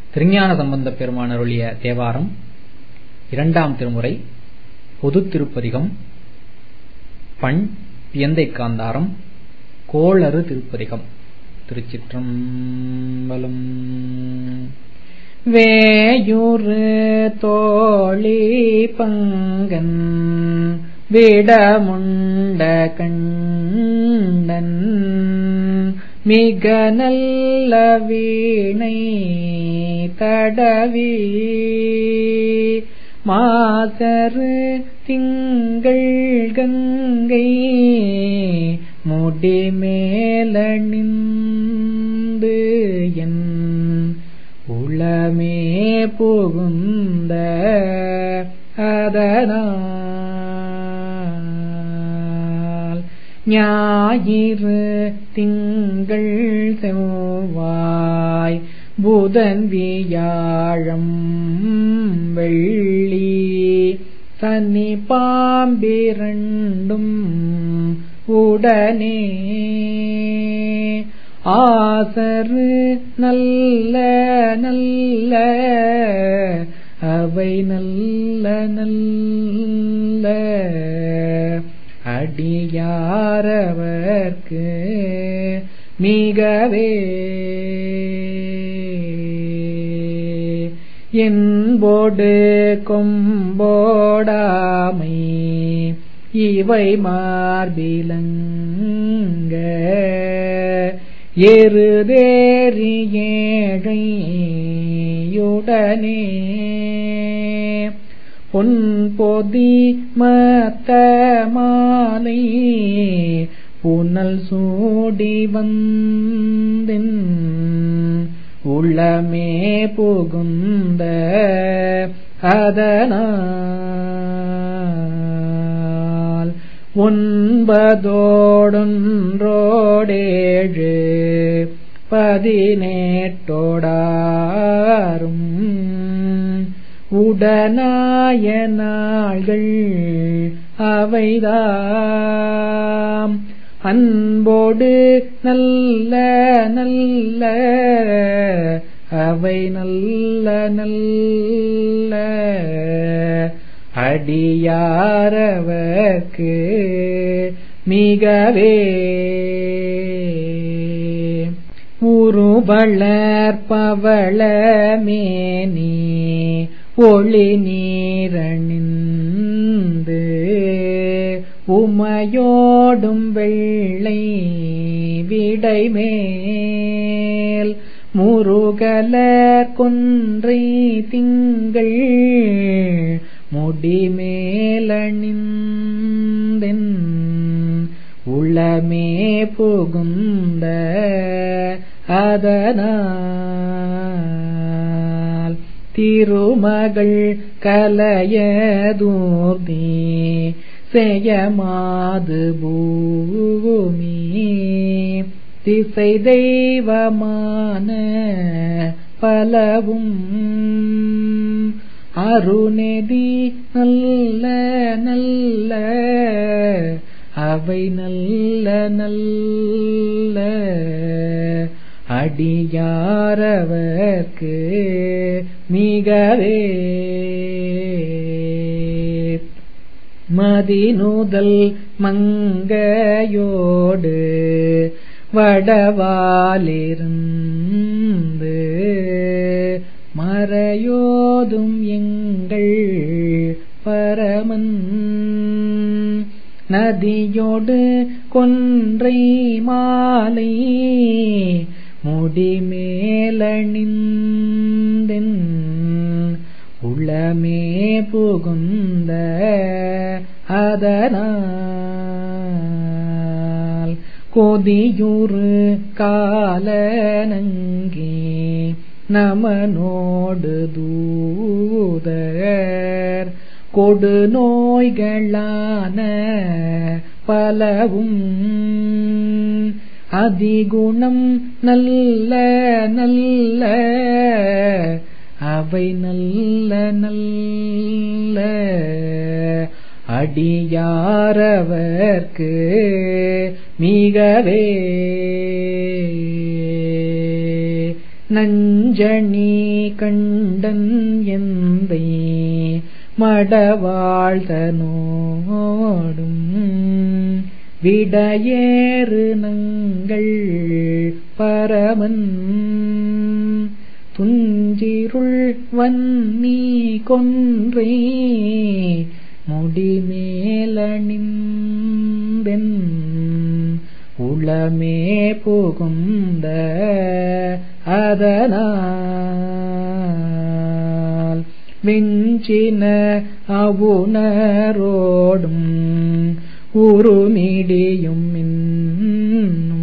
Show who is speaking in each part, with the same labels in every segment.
Speaker 1: திருஞான சம்பந்தப் பெருமான் அருளிய தேவாரம் இரண்டாம் திருமுறை பொதுத் திருப்பதிகம் பண் பியந்தைக் காந்தாரம் கோளறு திருப்பதிகம் திருச்சிற்றம்பலம் வேயுறு தோழி பங்கன் விடமுண்ட கண்டன் மிக நல்ல வீணை தடவி மாசரு திங்கள் கங்கை முடிமேலணிந்து என் உளமே புகுந்த அதனால் ஞாயிறு திங்கள் செவ்வாய் புதன் வியாழம் வெள்ளி சனி பாம்பிரண்டும் உடனே ஆசரு நல்ல நல்ல அவை நல்ல நல்ல அடியாரவர்க்கு மிகவே என்போடு கொம்போடாமை இவை மார்பிலங்க எருதேறி ஏழையுடனே பொன் பொதி மத்த மாலை புனல் சூடி வந்தின் உள்ளமே புகுந்த அதனால் ஒன்பதோடொன்றோடேழு பதினேட்டோடாரும் உடனாய நாள்கள் அவைதாம் அன்போடு நல்ல நல்ல அவை நல்ல நல்ல அடியாரவர்க்கு மிகவே உருபளர்பவளமேனி ஒளி நீரணிந்து உமையோடும் வெள்ளை விடைமேல் முருகலர் கொன்றை திங்கள் முடிமேலணிந்தென் உளமே புகுந்த அதனால் திருமகள் கலையதூர்தி செய்யமாது பூமி திசை தெய்வமான பலவும் அருணெதி நல்ல நல்ல அவை நல்ல நல்ல அடியாரவர்க்கு மிகவே மதிநூதல் மங்கையோடு வடவாலிருந்து மறையோதும் எங்கள் பரமன் நதியோடு கொன்றை மாலை முடிமேலணிந்தென் உளமே புகுந்த அதனால் கொதியுறு காலனங்கே நமனோடு தூதர் கொடு நோய்களான பலவும் அதிகுணம் நல்ல நல்ல அவை நல்ல நல்ல அடியாரவர்க்கு மிகவே நஞ்ச மஞ்சணி கண்டன் எந்தை மடவாழ்தனோடும் விடையேறு நங்கள் பரமன் துஞ்சிருள் வன்னி கொன்றே முடிமேலணிந்தென் உளமே புகுந்த அதனால் வெஞ்சின அவுணரோடும் உருமிடியும் இன்னும்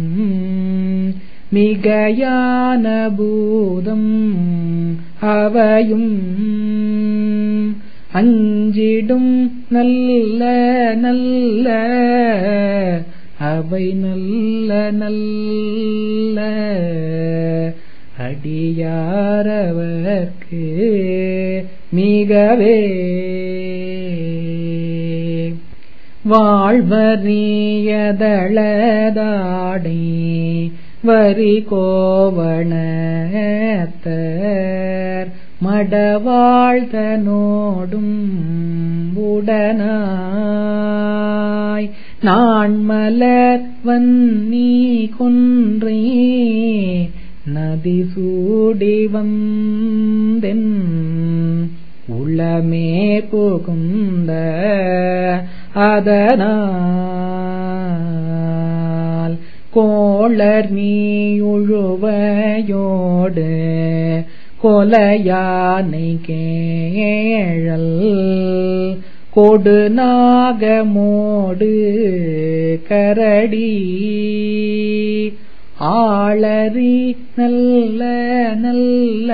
Speaker 1: மிகையான பூதம் அவையும் அஞ்சிடும் நல்ல நல்ல அவை நல்ல நல்ல அடியாரவர்க்கு மிகவே வாழ்வறியதளதாடை வரி கோவணத்தர் மடவாழ்தனோடும் உடனாய் நான் மலர் வன்னி கொன்றே நதி சூடி வந்தென் உளமே புகுந்த அதனால் கோளர் நீயுழுவையோடு கொலையானை கேழல் கொடு நாகமோடு கரடி ஆளறி நல்ல நல்ல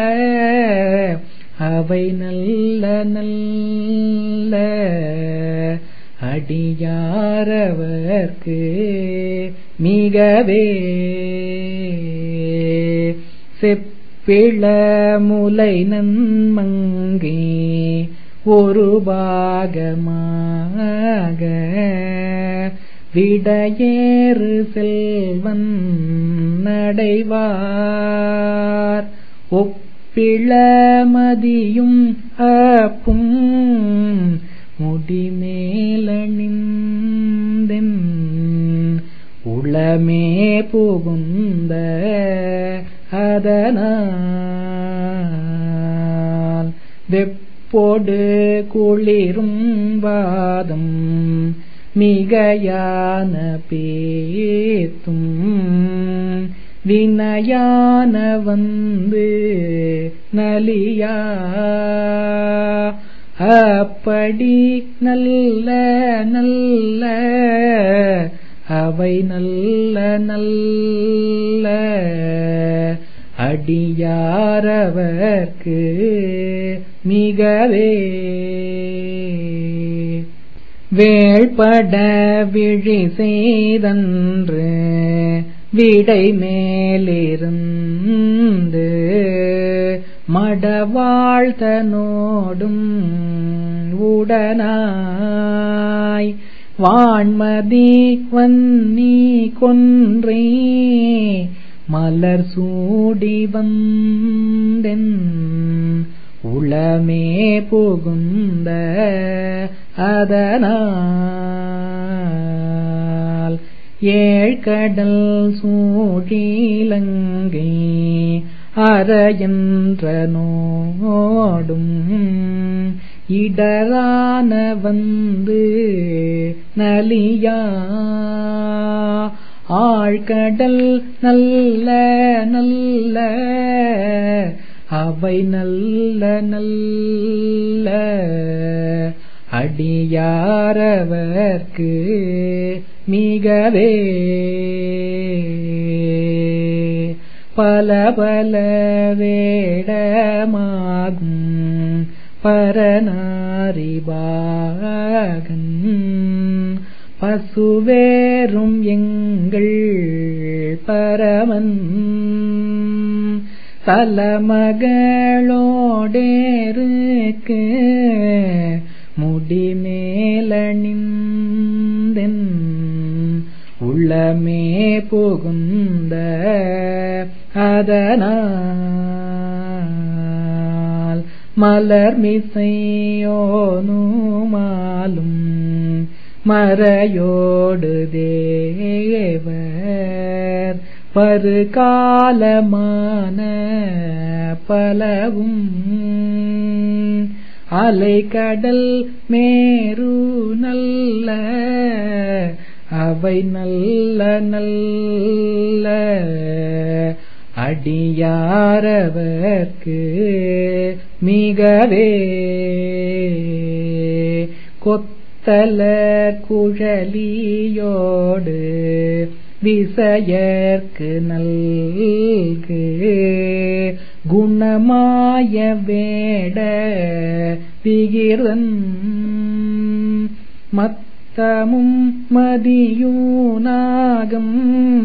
Speaker 1: அவை நல்ல நல்ல அடியாரவர்க்கு மிகவே செப்பிள முலை நன்மங்கே ஒரு பாகமாக விடையேறு செல்வன் நடைவார் ஒப்பிளமதியும் அப்பும் முடிமேலணிந்தென் உளமே புகுந்த அதனால் வெப்போடு குளிரும் வாதம் மிகையான பேத்தும் வினயான வந்து நலியா அப்படி நல்ல நல்ல அவை நல்ல நல்ல அடியாரவர்க்கு மிகவே வேள்பட விழி செய்தன்று விடை மேலிருந்து மடவாழ்த்தனோடும் உடனாய் வான்மதி வன்னி கொன்றே மலர் சூடி வந்தென் உளமே புகுந்த அதனால் ஏழ்கடல் சூழிலங்கை அறையன்ற நோடும் இடரான வந்து நலியா ஆழ்கடல் நல்ல நல்ல அவை நல்ல நல்ல அடியாரவர்க்கு மிகவே பல பல வேடமாகும் பரநாரிபாகன் பசுவேறும் எங்கள் பரமன் தலமகளோடேருக்கு முடிமேலணிந்தென் உள்ளமே புகுந்த அதனால் மலர்மிசையோனுமாலும் மறையோடு தேவர் பருகாலமான பலவும் அலைகடல் மேரு நல்ல அவை நல்ல நல்ல அடியாரவர்க்கு மிகவே கொத்தல குழலியோடு விசையர்க்கு நல்கு குணமாய வேட விகிர்தன் மத்தமும் மதியூனாகம்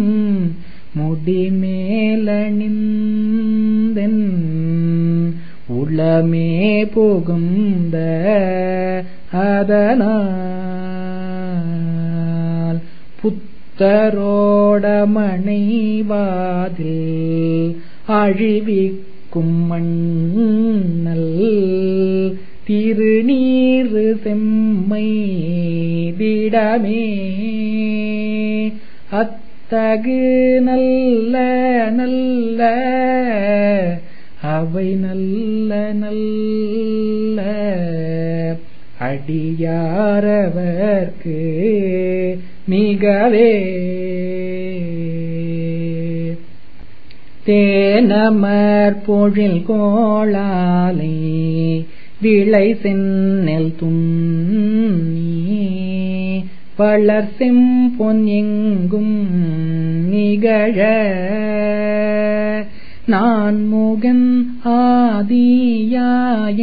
Speaker 1: முடிமேலணிந்தென் உளமே புகுந்த அதனால் புத்தரோடமணைவாதில் அழிவிக்கும் மண்ணல் திருநீறு செம்மை விடமே அத்தகு நல்ல நல்ல அவை நல்ல நல்ல அடியாரவர்க்கு மிகவே தேனமர் பொழில் கோளாலை விளை சென்னல் துண்ணி வளர் செம்பொன் எங்கும் நிகழ நான் முகன் ஆதியாய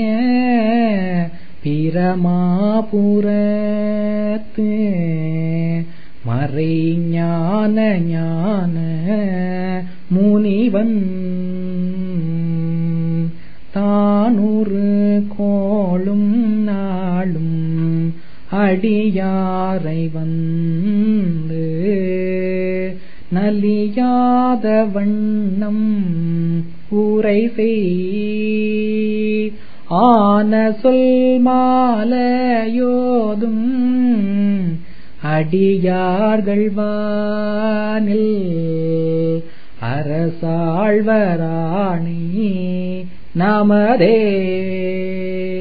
Speaker 1: பிரமாபுரத்து மறை ஞான ஞான முனிவன் தானுறு கோளும் நாளும் அடியாரை வந்து நலியாத வண்ணம் ஊரை செய் ஆன சொல் மாலையோதும் அடியார்கள் வானில் அரசாழ்வராணி நமதே